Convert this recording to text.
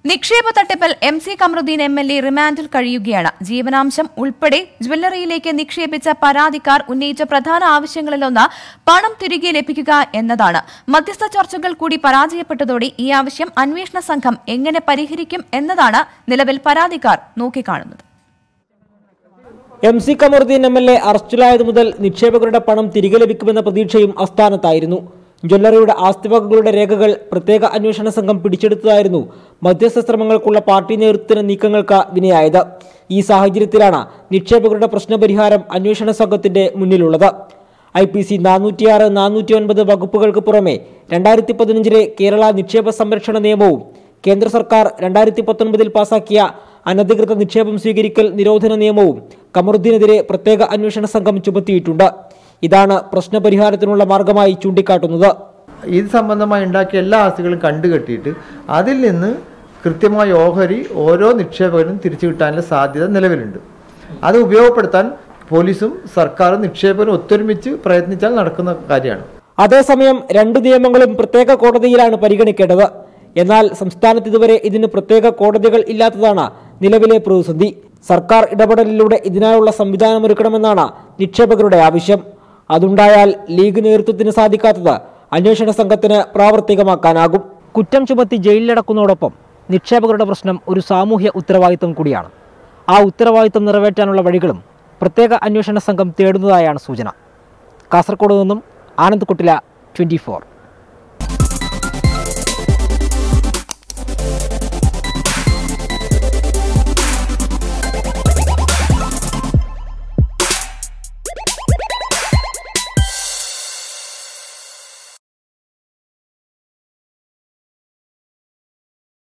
നിക്ഷേപ തട്ടിപ്പിൽ M C Kamaruddin M L A റിമാൻഡിൽ കഴിയുകയാണ് ജീവനാംശം ഉൾപ്പെടെ ജ്വല്ലറിയിലേക്ക് നിക്ഷേപിച്ച പരാതിക്കാർ ഉന്നയിച്ച പ്രധാന ആവശ്യങ്ങളിലൊന്ന് പണം തിരികെ ലഭിക്കുക എന്നതാണ് മധ്യസ്ഥ ചർച്ചകൾ കൂടി പരാജയപ്പെട്ടതോടെ ഈ ആവശ്യം അന്വേഷണ സംഘം എങ്ങനെ പരിഹരിക്കും എന്നതാണ് നിലവിൽ പരാതിക്കാർ നോക്കിക്കാണുന്നത് M C Kamaruddin M L A അറസ്റ്റിലായതു മുതൽ നിക്ഷേപകരുടെ പണം തിരികെ ലഭിക്കുമെന്ന പ്രതീക്ഷയും അസ്ഥാനത്തായിരുന്നു ജ്വല്ലറിയുടെ ആസ്തിവകകളുടെ രേഖകൾ പ്രത്യേക അന്വേഷണ സംഘം പിടിച്ചെടുത്തതായിരുന്നു മധ്യസ്ഥ ശ്രമങ്ങൾക്കുള്ള പാർട്ടി നേതൃത്വത്തിന്റെ നീക്കങ്ങൾക്ക് വിനയായത് ഈ സാഹചര്യത്തിലാണ് നിക്ഷേപകരുടെ പ്രശ്നപരിഹാരം അന്വേഷണ സംഘത്തിന്റെ മുന്നിലുള്ളത് ഐ പി സി നാനൂറ്റിയാറ് നാനൂറ്റി ഒൻപത് വകുപ്പുകൾക്ക് പുറമെ രണ്ടായിരത്തി പതിനഞ്ചിലെ കേരള നിക്ഷേപ സംരക്ഷണ നിയമവും കേന്ദ്ര സർക്കാർ രണ്ടായിരത്തി പത്തൊൻപതിൽ പാസാക്കിയ അനധികൃത നിക്ഷേപം സ്വീകരിക്കൽ നിരോധന നിയമവും കമറുദ്ദീനെതിരെ പ്രത്യേക അന്വേഷണ സംഘം ചുമത്തിയിട്ടുണ്ട് ഇതാണ് പ്രശ്നപരിഹാരത്തിനുള്ള മാർഗമായി ചൂണ്ടിക്കാട്ടുന്നത് ഇത് സംബന്ധമായി ഉണ്ടാക്കിയ എല്ലാ ആസ്തികളും കണ്ടുകെട്ടിയിട്ട് അതിൽ നിന്ന് കൃത്യമായ ഓഹരി ഓരോ നിക്ഷേപകനും തിരിച്ചു കിട്ടാനുള്ള സാധ്യത നിലവിലുണ്ട് അത് ഉപയോഗപ്പെടുത്താൻ പോലീസും സർക്കാരും നിക്ഷേപകരും ഒത്തൊരുമിച്ച് പ്രയത്നിച്ചാൽ നടക്കുന്ന കാര്യമാണ് അതേസമയം രണ്ട് നിയമങ്ങളും പ്രത്യേക കോടതിയിലാണ് പരിഗണിക്കേണ്ടത് എന്നാൽ സംസ്ഥാനത്ത് ഇതുവരെ ഇതിന് പ്രത്യേക കോടതികൾ ഇല്ലാത്തതാണ് നിലവിലെ പ്രതിസന്ധി സർക്കാർ ഇടപെടലിലൂടെ ഇതിനായുള്ള സംവിധാനമൊരുക്കണമെന്നാണ് നിക്ഷേപകരുടെ ആവശ്യം അതുണ്ടായാൽ ലീഗ് നേതൃത്വത്തിന് സാധിക്കാത്തത് അന്വേഷണ സംഘത്തിന് പ്രാവർത്തികമാക്കാനാകും കുറ്റം ചുമത്തി ജയിലിലടക്കുന്നതോടൊപ്പം നിക്ഷേപകരുടെ പ്രശ്നം ഒരു സാമൂഹ്യ ഉത്തരവാദിത്തം കൂടിയാണ് ആ ഉത്തരവാദിത്തം നിറവേറ്റാനുള്ള വഴികളും പ്രത്യേക അന്വേഷണ സംഘം തേടുന്നതായാണ് സൂചന കാസർഗോഡ് നിന്നും ആനന്ദ് കുട്ടില ട്വൻറ്റി